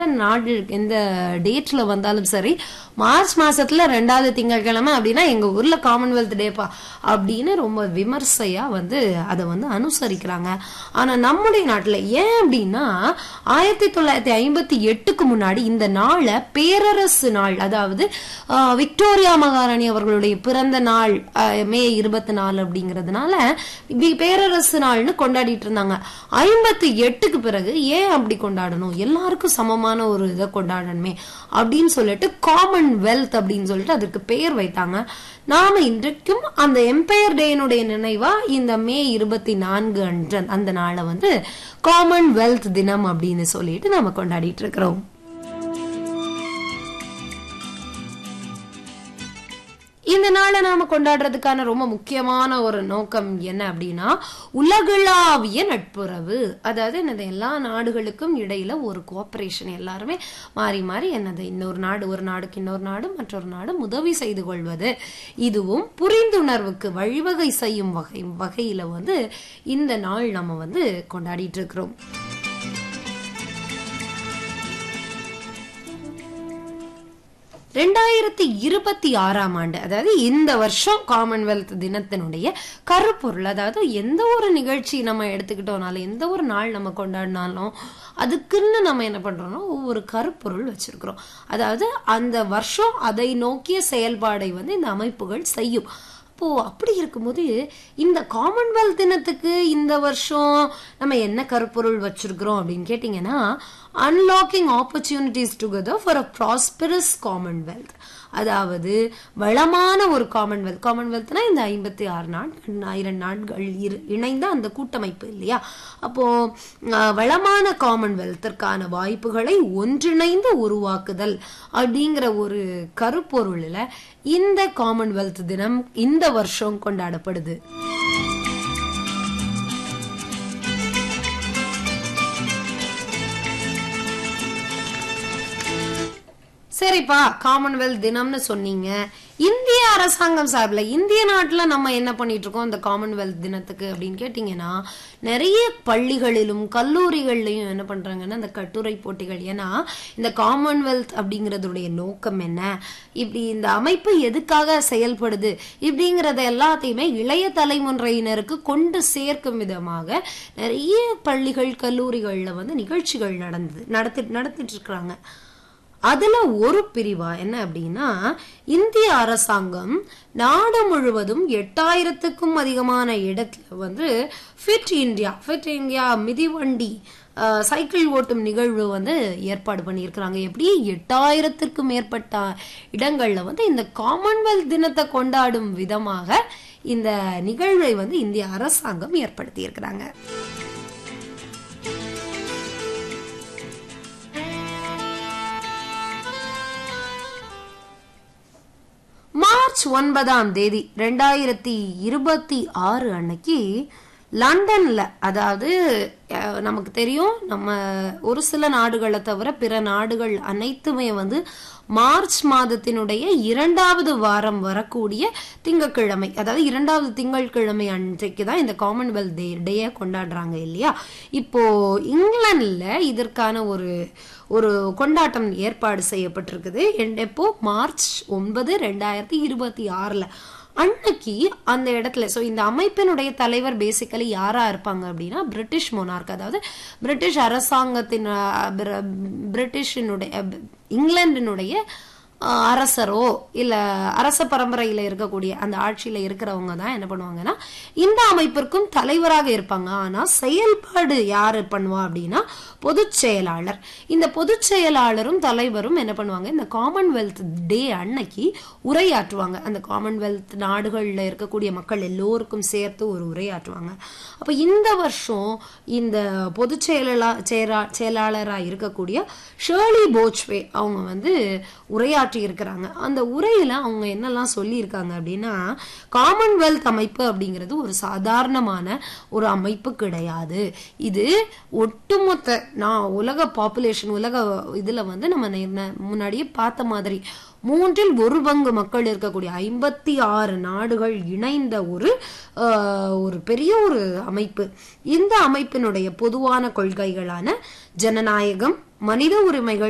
நாடு எந்த டேட்ல வந்தாலும் சரி மார்ச் மாசத்துல ரெண்டாவது திங்கட்கிழமை அப்படின்னா எங்க ஊர்ல காமன்வெல்த் டேப்பா அப்படின்னு ரொம்ப விமர்சையா வந்து அதை வந்து அனுசரிக்கிறாங்க ஆனா நம்முடைய நாட்டுல ஏன் அப்படின்னா ஆயிரத்தி தொள்ளாயிரத்தி ஐம்பத்தி எட்டுக்கு முன்னாடி இந்த நாளை பேரரசு நாள் அதாவது ஆஹ், விக்டோரியா மகாராணி அவர்களுடைய பிறந்த நாள் ஆஹ், மே இருபத்தி நாலு அப்படிங்கறதுனால வி- பேரரசு நாள்னு கொண்டாடிட்டு இருந்தாங்க ஐம்பத்தி எட்டுக்கு பிறகு ஏன் அப்படி கொண்டாடணும் எல்லாருக்கும் சமமான ஒரு இதை கொண்டாடணுமே அப்படின்னு சொல்லிட்டு காமன் வெல்த் அப்படின்னு சொல்லிட்டு அதுக்கு பெயர் வைத்தாங்க நாம இன்றைக்கும் அந்த எம்பையர் டேனுடைய நினைவா இந்த மே இருபத்தி நான்கு அன்று அந்த நாளை வந்து காமன் வெல்த் தினம் அப்படின்னு சொல்லிட்டு நாம கொண்டாடிட்டு இருக்கிறோம் இந்த நாளை நாம கொண்டாடுறதுக்கான ரொம்ப முக்கியமான ஒரு நோக்கம் என்ன அப்படின்னா உலகளாவிய நட்புறவு அதாவது என்னது எல்லா நாடுகளுக்கும் இடையில ஒரு கோஆபரேஷன் எல்லாருமே மாறி மாறி என்னது இன்னொரு நாடு ஒரு நாடுக்கு இன்னொரு நாடு மற்றொரு நாடு உதவி செய்து கொள்வது இதுவும் புரிந்துணர்வுக்கு வழிவகை செய்யும் வகை வகையில வந்து இந்த நாள் நம்ம வந்து கொண்டாடிட்டு இருக்கிறோம் ரெண்டாயிரத்தி இருபத்தி ஆறாம் ஆண்டு அதாவது இந்த வருஷம் காமன்வெல்த் தினத்தினுடைய கருப்பொருள் அதாவது எந்த ஒரு நிகழ்ச்சி நம்ம எடுத்துக்கிட்டோம்னாலும் எந்த ஒரு நாள் நம்ம கொண்டாடினாலும் அதுக்குன்னு நம்ம என்ன பண்றோம்னா ஒவ்வொரு கருப்பொருள் வச்சிருக்கிறோம் அதாவது அந்த வருஷம் அதை நோக்கிய செயல்பாடை வந்து இந்த அமைப்புகள் செய்யும் அப்போ அப்படி இருக்கும்போது இந்த காமன்வெல்த் தினத்துக்கு இந்த வருஷம் நம்ம என்ன கருப்பொருள் வச்சிருக்கிறோம் அப்படின்னு கேட்டிங்கன்னா unlocking opportunities together for a prosperous commonwealth அதாவது வளமான ஒரு காமன்வெல்த் காமன்வெல்த்னா இந்த ஐம்பத்தி ஆறு நாட்கள் இரண்டு நாட்கள் இரு- இணைந்த அந்த கூட்டமைப்பு இல்லையா அப்போ அஹ், வளமான காமன்வெல்த்திற்கான வாய்ப்புகளை ஒன்றிணைந்து உருவாக்குதல் அப்படிங்கிற ஒரு கருப்பொருளில் இந்த காமன்வெல்த் தினம் இந்த வருஷம் கொண்டாடப்படுது சரிப்பா காமன்வெல்த் தினம்னு சொன்னீங்க இந்திய அரசாங்கம் சார்பில் இந்திய நாட்டில் நம்ம என்ன பண்ணிட்டு இருக்கோம் இந்த காமன்வெல்த் தினத்துக்கு அப்படின்னு கேட்டிங்கன்னா நிறைய பள்ளிகளிலும் கல்லூரிகள்லையும் என்ன பண்றாங்கன்னா இந்த கட்டுரை போட்டிகள் ஏன்னா இந்த காமன்வெல்த் அப்படிங்கறதுடைய நோக்கம் என்ன இப்படி இந்த அமைப்பு எதுக்காக செயல்படுது இப்படிங்கறத எல்லாத்தையுமே இளைய தலைமுறையினருக்கு கொண்டு சேர்க்கும் விதமாக நிறைய பள்ளிகள் கல்லூரிகள்ல வந்து நிகழ்ச்சிகள் நடந்தது நடத்தி நடத்திட்டு இருக்கிறாங்க அதுல ஒரு பிரிவா என்ன அப்படின்னா இந்திய அரசாங்கம் நாடு முழுவதும் எட்டாயிரத்துக்கும் அதிகமான இடத்துல வந்து ஃபிட் இந்தியா ஃபிட் இந்தியா மிதிவண்டி அஹ், சைக்கிள் ஓட்டும் நிகழ்வு வந்து ஏற்பாடு பண்ணியிருக்கிறாங்க எப்படி எட்டாயிரத்திற்கும் மேற்பட்ட இடங்கள்ல வந்து இந்த காமன்வெல்த் தினத்தை கொண்டாடும் விதமாக இந்த நிகழ்வை வந்து இந்திய அரசாங்கம் ஏற்படுத்தி இருக்கிறாங்க மார்ச் ஒன்பதாம் தேதி ரெண்டாயிரத்தி இருபத்தி ஆறு அன்னைக்கு லண்டன்ல அதாவது அஹ், நமக்கு தெரியும் நம்ம ஒரு சில நாடுகளை தவிர பிற நாடுகள் அனைத்துமே வந்து மார்ச் மாதத்தினுடைய இரண்டாவது வாரம் வரக்கூடிய திங்கட்கிழமை அதாவது இரண்டாவது திங்கட்கிழமை அன்றைக்கு தான் இந்த காமன்வெல்த் டே டேயை கொண்டாடுறாங்க இல்லையா இப்போ இங்கிலாந்துல இதற்கான ஒரு ஒரு கொண்டாட்டம் ஏற்பாடு செய்யப்பட்டிருக்குது என்- எப்போ மார்ச் ஒன்பது ரெண்டாயிரத்தி இருபத்தி ஆறுல அன்னைக்கு அந்த இடத்துல ஸோ இந்த அமைப்பினுடைய தலைவர் பேசிக்கலி யாரா இருப்பாங்க அப்படின்னா பிரிட்டிஷ் மொனார்க் அதாவது பிரிட்டிஷ் அரசாங்கத்தின் அஹ், பிர- பிரிட்டிஷினுடைய அஹ், இங்கிலாந்தினுடைய அஹ், அரசரோ இல்ல அரச பரம்பரையில இருக்கக்கூடிய அந்த ஆட்சியில இருக்கிறவங்க தான் என்ன பண்ணுவாங்கன்னா இந்த அமைப்பிற்கும் தலைவராக இருப்பாங்க ஆனா செயல்பாடு யாரு பண்ணுவா அப்படின்னா பொதுச் செயலாளர் இந்த பொதுச் செயலாளரும் தலைவரும் என்ன பண்ணுவாங்க இந்த காமன்வெல்த் டே அன்னைக்கு உரையாற்றுவாங்க அந்த காமன்வெல்த் நாடுகள்ல இருக்கக்கூடிய மக்கள் எல்லோருக்கும் சேர்த்து ஒரு உரையாற்றுவாங்க அப்ப இந்த வருஷம் இந்த பொதுச் செயலா செயலா செயலாளரா இருக்கக்கூடிய ஷேர்லி போச்வே அவங்க வந்து உரையாற்றி இருக்கிறாங்க அந்த உரையில அவங்க என்னெல்லாம் சொல்லியிருக்காங்க அப்படின்னா காமன்வெல்த் அமைப்பு அப்படிங்கிறது ஒரு சாதாரணமான ஒரு அமைப்பு கிடையாது இது ஒட்டுமொத்த நான் உலக பாப்புலேஷன் உலக இதுல வந்து நம்ம நே- முன்னாடியே பார்த்த மாதிரி மூன்றில் ஒரு பங்கு மக்கள் இருக்கக்கூடிய ஐம்பத்தி ஆறு நாடுகள் இணைந்த ஒரு ஆஹ், ஒரு பெரிய ஒரு அமைப்பு இந்த அமைப்பினுடைய பொதுவான கொள்கைகளான ஜனநாயகம் மனித உரிமைகள்